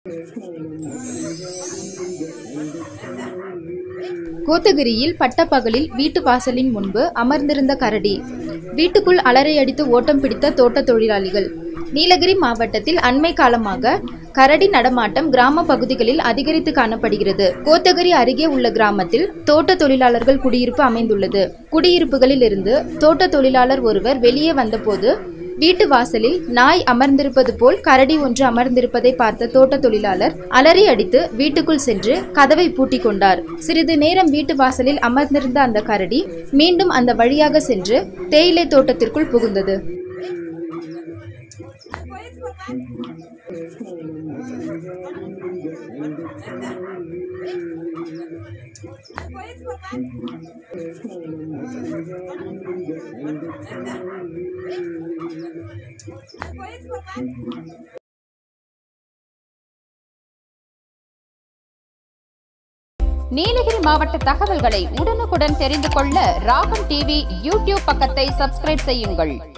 கோத்தகிரியில் பட்டப்பகலில் வீட்டு வாசலின் முன்பு அமர்ந்திருந்த கரடி வீட்டுக்குள் அலறையடித்து ஓட்டம் பிடித்த தோட்ட தொழிலாளிகள் நீலகிரி மாவட்டத்தில் அண்மை காலமாக கரடி நடமாட்டம் கிராம பகுதிகளில் அதிகரித்து காணப்படுகிறது கோத்தகிரி அருகே உள்ள கிராமத்தில் தோட்ட தொழிலாளர்கள் குடியிருப்பு அமைந்துள்ளது குடியிருப்புகளில் இருந்து தோட்ட தொழிலாளர் ஒருவர் வெளியே வந்தபோது வீட்டு வாசலில் நாய் அமர்ந்திருப்பது போல் கரடி ஒன்று அமர்ந்திருப்பதை பார்த்த தோட்ட தொழிலாளர் அலறி அடித்து வீட்டுக்குள் சென்று கதவை பூட்டிக் கொண்டார் சிறிது நேரம் வீட்டு வாசலில் அமர்ந்திருந்த அந்த கரடி மீண்டும் அந்த வழியாக சென்று தேயிலை தோட்டத்திற்குள் புகுந்தது நீலகிரி மாவட்ட தகவல்களை உடனுக்குடன் தெரிந்து கொள்ள ராகம் டிவி யூடியூப் பக்கத்தை சப்ஸ்கிரைப் செய்யுங்கள்